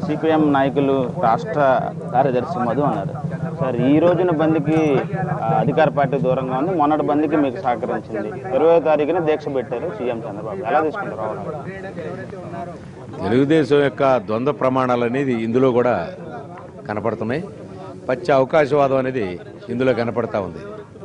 CPM నాయకులు రాష్ట్ర కార్యదర్శి మధు అన్నారు సార్ ఈ రోజున బంద్కి ఆ, అధికార పార్టీ దూరంగా ఉంది మొన్నటి బంద్కి మీకు సహకరించింది ఇరవై తారీఖున దీక్ష పెట్టారు సీఎం చంద్రబాబు ఎలా తీసుకుంటారు అవును తెలుగుదేశం యొక్క ద్వంద్వ ప్రమాణాలు అనేది ఇందులో కూడా కనపడుతున్నాయి పచ్చి అవకాశవాదం అనేది ఇందులో కనపడతా ఉంది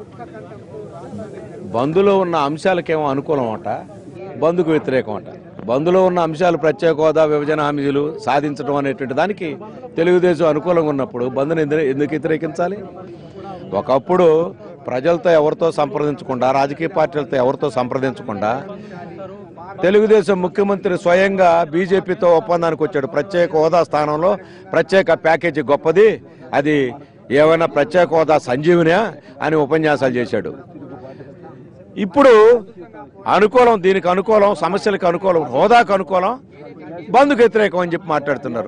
బంధులో ఉన్న అంశాలకేమో అనుకూలం అంట బంధుకు వ్యతిరేకం అంట బంధులో ఉన్న అంశాలు ప్రత్యేక హోదా విభజన హామీలు సాధించడం అనేటువంటి దానికి తెలుగుదేశం అనుకూలంగా ఉన్నప్పుడు బంధుని ఎందు- ఎందుకు వ్యతిరేకించాలి ఒకప్పుడు ప్రజలతో ఎవరితో సంప్రదించకుండా రాజకీయ పార్టీలతో ఎవరితో సంప్రదించకుండా తెలుగుదేశం ముఖ్యమంత్రి స్వయంగా బీజేపీతో ఒప్పందానికి వచ్చాడు ప్రత్యేక హోదా స్థానంలో ప్రత్యేక ప్యాకేజీ గొప్పది అది ఏమైనా ప్రత్యేక హోదా సంజీవనా అని ఉపన్యాసాలు చేశాడు ఇప్పుడు అనుకూలం దీనికి అనుకూలం సమస్యలకు అనుకూలం హోదాకు అనుకూలం బంధుకు వ్యతిరేకం అని చెప్పి మాట్లాడుతున్నారు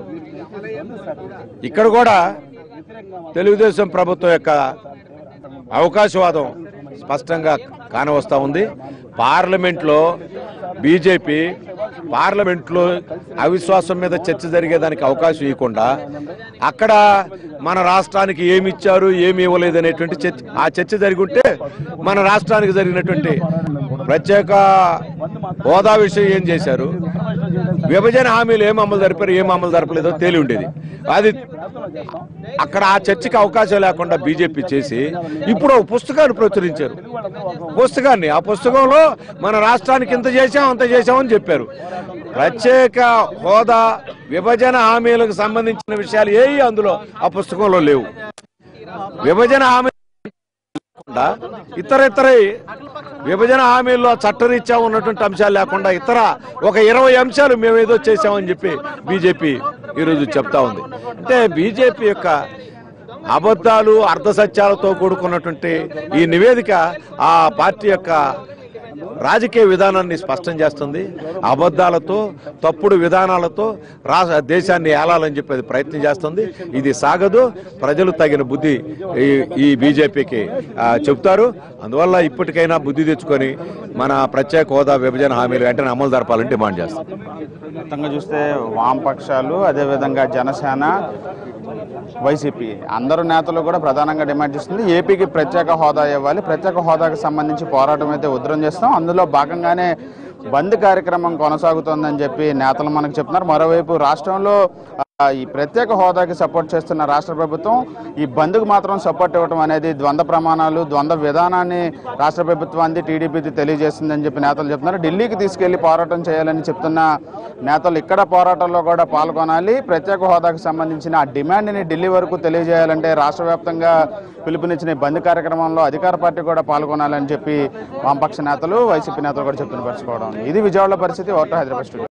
ఇక్కడ కూడా తెలుగుదేశం ప్రభుత్వం యొక్క అవకాశవాదం స్పష్టంగా కానవస్తా ఉంది పార్లమెంట్లో బీజేపీ పార్లమెంట్లో అవిశ్వాసం మీద చర్చ జరిగేదానికి అవకాశం ఇవ్వకుండా అక్కడ మన రాష్ట్రానికి ఏమి ఇచ్చారు ఏమి ఇవ్వలేదు అనేటువంటి చర్చ ఆ చర్చ జరిగి ఉంటే మన రాష్ట్రానికి జరిగినటువంటి ప్రత్యేక హోదా విషయం ఏం చేశారు విభజన హామీలు ఏం అమలు జరిపారు ఏం అమలు జరపలేదో తేలి ఉండేది అది అక్కడ ఆ చర్చకి అవకాశం లేకుండా బీజేపీ చేసి ఇప్పుడు ఒక పుస్తకాన్ని ప్రచురించారు పుస్తకాన్ని ఆ పుస్తకంలో మన రాష్ట్రానికి ఇంత చేశాం అంత చేశామని చెప్పారు ప్రత్యేక హోదా విభజన హామీలకు సంబంధించిన విషయాలు ఏవి అందులో ఆ పుస్తకంలో లేవు విభజన హామీ కాకుండా ఇతర ఇతర విభజన హామీల్లో చట్టరీత్యా ఉన్నటువంటి అంశాలు లేకుండా ఇతర ఒక ఇరవై అంశాలు మేము ఏదో చేశామని చెప్పి బీజేపీ ఈరోజు చెప్తా ఉంది అంటే బీజేపీ యొక్క అబద్ధాలు అర్ధసత్యాలతో కూడుకున్నటువంటి ఈ నివేదిక ఆ పార్టీ యొక్క రాజకీయ విధానాన్ని స్పష్టం చేస్తుంది అబద్ధాలతో తప్పుడు విధానాలతో రాష్ట్ర దేశాన్ని ఏలాలని చెప్పేది ప్రయత్నం చేస్తుంది ఇది సాగదు ప్రజలు తగిన బుద్ధి ఈ ఈ బీజేపీకి ఆ, చెప్తారు అందువల్ల ఇప్పటికైనా బుద్ధి తెచ్చుకొని మన ప్రత్యేక హోదా విభజన హామీలు వెంటనే అమలు జరపాలని డిమాండ్ చేస్తాం మొత్తంగా చూస్తే వామపక్షాలు అదేవిధంగా జనసేన వైసీపీ అందరు నేతలు కూడా ప్రధానంగా డిమాండ్ చేస్తుంది ఏపీకి ప్రత్యేక హోదా ఇవ్వాలి ప్రత్యేక హోదాకు సంబంధించి పోరాటం అయితే ఉధృతం చేస్తాం అందులో భాగంగానే బంద్ కార్యక్రమం కొనసాగుతోందని చెప్పి నేతలు మనకు చెప్తున్నారు మరోవైపు రాష్ట్రంలో ఆ, ఈ ప్రత్యేక హోదాకి సపోర్ట్ చేస్తున్న రాష్ట్ర ప్రభుత్వం ఈ బంద్కు మాత్రం సపోర్ట్ ఇవ్వడం అనేది ద్వంద్వ ప్రమాణాలు ద్వంద్వ విధానాన్ని రాష్ట్ర ప్రభుత్వాన్ని టీడీపీది తెలియజేస్తుందని చెప్పి నేతలు చెప్తున్నారు ఢిల్లీకి తీసుకెళ్లి పోరాటం చేయాలని చెప్తున్న నేతలు ఇక్కడ పోరాటంలో కూడా పాల్గొనాలి ప్రత్యేక హోదాకు సంబంధించిన ఆ డిమాండ్ని ఢిల్లీ వరకు తెలియజేయాలంటే రాష్ట్ర వ్యాప్తంగా పిలుపునిచ్చిన ఈ బంద్ కార్యక్రమంలో అధికార పార్టీ కూడా పాల్గొనాలని చెప్పి వామపక్ష నేతలు వైసీపీ నేతలు కూడా చెప్తున్న పరిస్థితి ఇది విజయవాడ పరిస్థితి ఓటర్ హైదరాబాద్ స్టూడియో